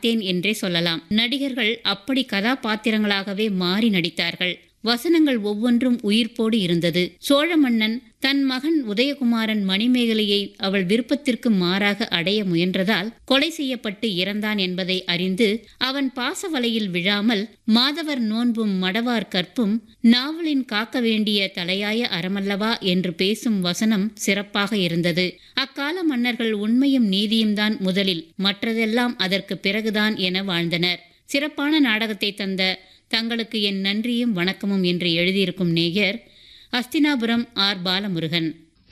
பார்த்தேன் என்றே சொல்லலாம் நடிகர்கள் அப்படி கதாபாத்திரங்களாகவே மாறி நடித்தார்கள் வசனங்கள் ஒவ்வொன்றும் உயிர்ப்போடு இருந்தது சோழ மன்னன் தன் மகன் உதயகுமாரன் மணிமேகலையை அவள் விருப்பத்திற்கு மாறாக அடைய முயன்றதால் கொலை செய்யப்பட்டு இறந்தான் என்பதை அறிந்து அவன் பாசவலையில் விழாமல் மாதவர் நோன்பும் மடவார் கற்பும் நாவலின் காக்க வேண்டிய தலையாய அறமல்லவா என்று பேசும் வசனம் சிறப்பாக இருந்தது அக்கால மன்னர்கள் உண்மையும் நீதியும் தான் முதலில் மற்றதெல்லாம் அதற்கு பிறகுதான் என வாழ்ந்தனர் சிறப்பான நாடகத்தை தந்த தங்களுக்கு என் நன்றியும் வணக்கமும் என்று எழுதியிருக்கும் நேயர் அஸ்தினாபுரம் ஆர் பாலமுருகன்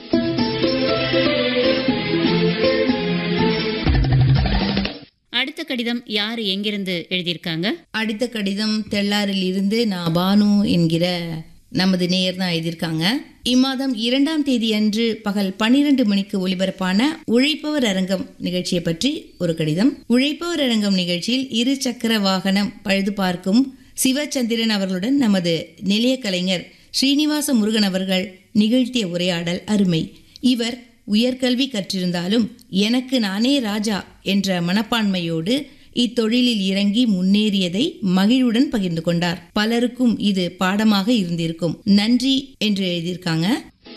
அடுத்த கடிதம் யார் எங்கிருந்து எழுதியிருக்காங்க அடுத்த கடிதம் தெள்ளாரில் இருந்து நான் பானு என்கிற நமது நேயர் தான் எழுதியிருக்காங்க இம்மாதம் இரண்டாம் தேதி அன்று பகல் பன்னிரண்டு மணிக்கு ஒலிபரப்பான உழைப்பவர் அரங்கம் நிகழ்ச்சியை பற்றி ஒரு கடிதம் உழைப்பவர் அரங்கம் நிகழ்ச்சியில் இரு சக்கர வாகனம் பழுது பார்க்கும் சிவச்சந்திரன் அவர்களுடன் நமது நிலைய கலைஞர் ஸ்ரீனிவாச முருகன் அவர்கள் நிகழ்த்திய உரையாடல் அருமை இவர் உயர்கல்வி கற்றிருந்தாலும் எனக்கு நானே ராஜா என்ற மனப்பான்மையோடு இத்தொழிலில் இறங்கி முன்னேறியதை மகிழ்வுடன் பகிர்ந்து கொண்டார் பலருக்கும் இது பாடமாக இருந்திருக்கும் நன்றி என்று எழுதியிருக்காங்க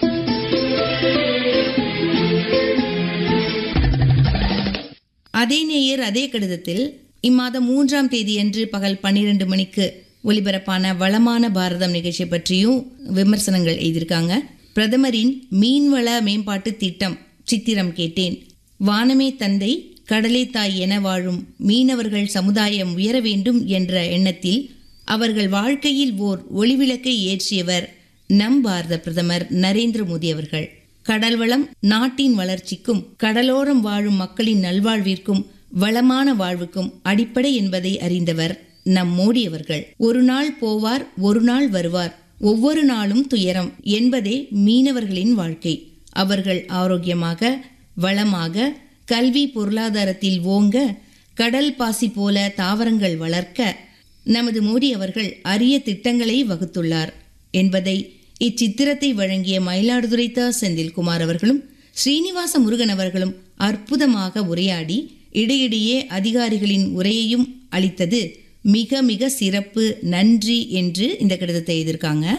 அதே நேயர் அதே கடிதத்தில் இம்மாதம் மூன்றாம் தேதியன்று பகல் பன்னிரண்டு மணிக்கு ஒலிபரப்பான வளமான பாரதம் நிகழ்ச்சியை பற்றியும் விமர்சனங்கள் எழுதியிருக்காங்க பிரதமரின் மீன்வள மேம்பாட்டு திட்டம் சித்திரம் கேட்டேன் வானமே தந்தை கடலே தாய் என வாழும் மீனவர்கள் சமுதாயம் உயர வேண்டும் என்ற எண்ணத்தில் அவர்கள் வாழ்க்கையில் ஓர் ஒளிவிளக்கை ஏற்றியவர் நம் பாரத பிரதமர் நரேந்திர மோடி அவர்கள் கடல் வளம் நாட்டின் வளர்ச்சிக்கும் கடலோரம் வாழும் மக்களின் நல்வாழ்விற்கும் வளமான வாழ்வுக்கும் அடிப்படை என்பதை அறிந்தவர் நம் மோடி அவர்கள் ஒரு நாள் போவார் ஒரு நாள் வருவார் ஒவ்வொரு நாளும் துயரம் என்பதே மீனவர்களின் வாழ்க்கை அவர்கள் ஆரோக்கியமாக வளமாக கல்வி பொருளாதாரத்தில் ஓங்க கடல் பாசி போல தாவரங்கள் வளர்க்க நமது மோடி அவர்கள் அரிய திட்டங்களை வகுத்துள்ளார் என்பதை இச்சித்திரத்தை வழங்கிய மயிலாடுதுறை த செந்தில்குமார் அவர்களும் ஸ்ரீனிவாச முருகன் அவர்களும் அற்புதமாக உரையாடி இடையிடையே அதிகாரிகளின் உரையையும் அளித்தது மிக மிக சிறப்பு நன்றி என்று இந்த கடிதத்தை எழுதியிருக்காங்க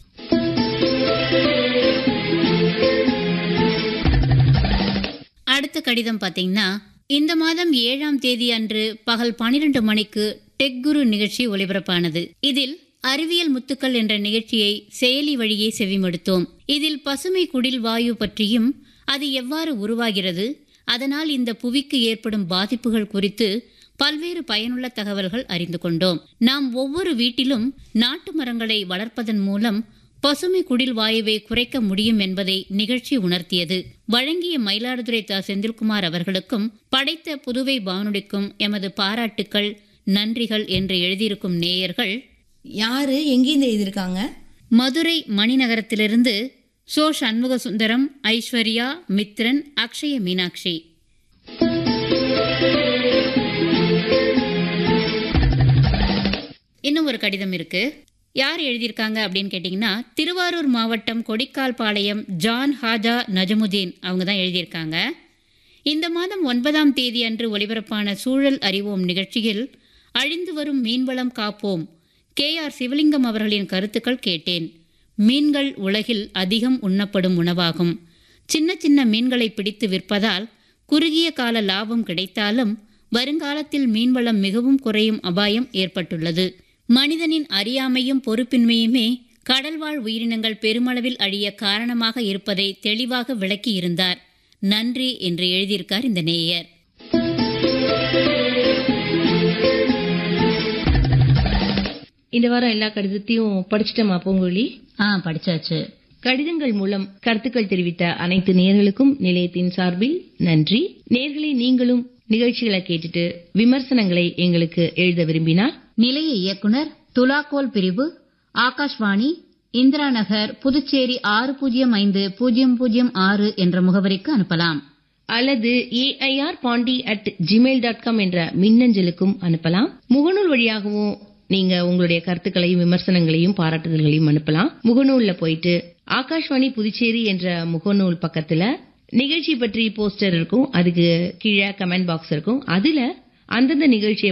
அடுத்த கடிதம் பார்த்தீங்கன்னா இந்த மாதம் ஏழாம் தேதி அன்று பகல் பனிரெண்டு மணிக்கு டெக் குரு நிகழ்ச்சி ஒலிபரப்பானது இதில் அறிவியல் முத்துக்கள் என்ற நிகழ்ச்சியை செயலி வழியே செவிமடுத்தோம் இதில் பசுமை குடில் வாயு பற்றியும் அது எவ்வாறு உருவாகிறது அதனால் இந்த புவிக்கு ஏற்படும் பாதிப்புகள் குறித்து பல்வேறு பயனுள்ள தகவல்கள் அறிந்து கொண்டோம் நாம் ஒவ்வொரு வீட்டிலும் நாட்டு மரங்களை வளர்ப்பதன் மூலம் பசுமை குடில் வாயுவை குறைக்க முடியும் என்பதை நிகழ்ச்சி உணர்த்தியது வழங்கிய மயிலாடுதுறை த செந்தில்குமார் அவர்களுக்கும் படைத்த புதுவை வானொலிக்கும் எமது பாராட்டுக்கள் நன்றிகள் என்று எழுதியிருக்கும் நேயர்கள் யாரு எங்கேருந்து எழுதியிருக்காங்க மதுரை மணிநகரத்திலிருந்து சோ சண்முக சுந்தரம் ஐஸ்வர்யா மித்ரன் அக்ஷய மீனாட்சி இன்னும் ஒரு கடிதம் இருக்கு யார் எழுதியிருக்காங்க அப்படின்னு கேட்டிங்கன்னா திருவாரூர் மாவட்டம் கொடிக்கால் பாளையம் ஜான் ஹாஜா நஜமுதீன் அவங்க தான் எழுதியிருக்காங்க இந்த மாதம் ஒன்பதாம் தேதி அன்று ஒலிபரப்பான சூழல் அறிவோம் நிகழ்ச்சியில் அழிந்து வரும் மீன்வளம் காப்போம் கே ஆர் சிவலிங்கம் அவர்களின் கருத்துக்கள் கேட்டேன் மீன்கள் உலகில் அதிகம் உண்ணப்படும் உணவாகும் சின்ன சின்ன மீன்களை பிடித்து விற்பதால் குறுகிய கால லாபம் கிடைத்தாலும் வருங்காலத்தில் மீன்வளம் மிகவும் குறையும் அபாயம் ஏற்பட்டுள்ளது மனிதனின் அறியாமையும் பொறுப்பின்மையுமே கடல்வாழ் உயிரினங்கள் பெருமளவில் அழிய காரணமாக இருப்பதை தெளிவாக விளக்கி இருந்தார் நன்றி என்று எழுதியிருக்கார் இந்த நேயர் இந்த வாரம் எல்லா கடிதத்தையும் படிச்சிட்டோமா பூங்கொழி ஆ படிச்சாச்சு கடிதங்கள் மூலம் கருத்துக்கள் தெரிவித்த அனைத்து நேர்களுக்கும் நிலையத்தின் சார்பில் நன்றி நேர்களை நீங்களும் நிகழ்ச்சிகளை கேட்டுட்டு விமர்சனங்களை எங்களுக்கு எழுத விரும்பினால் நிலைய இயக்குனர் துலாக்கோல் பிரிவு ஆகாஷ்வாணி இந்திரா நகர் புதுச்சேரி ஆறு பூஜ்ஜியம் ஐந்து பூஜ்ஜியம் பூஜ்ஜியம் ஆறு என்ற முகவரிக்கு அனுப்பலாம் அல்லது AIR Pondy at gmail dot com என்ற மின்னஞ்சலுக்கும் அனுப்பலாம் முகநூல் வழியாகவும் நீங்க உங்களுடைய கருத்துக்களையும் விமர்சனங்களையும் பாராட்டுதல்களையும் அனுப்பலாம் முகநூல்ல போயிட்டு ஆகாஷ்வாணி புதுச்சேரி என்ற முகநூல் பக்கத்துல நிகழ்ச்சி பற்றி போஸ்டர் இருக்கும் அதுக்கு கீழே கமெண்ட் பாக்ஸ் இருக்கும் அதுல அந்தந்த நிகழ்ச்சியை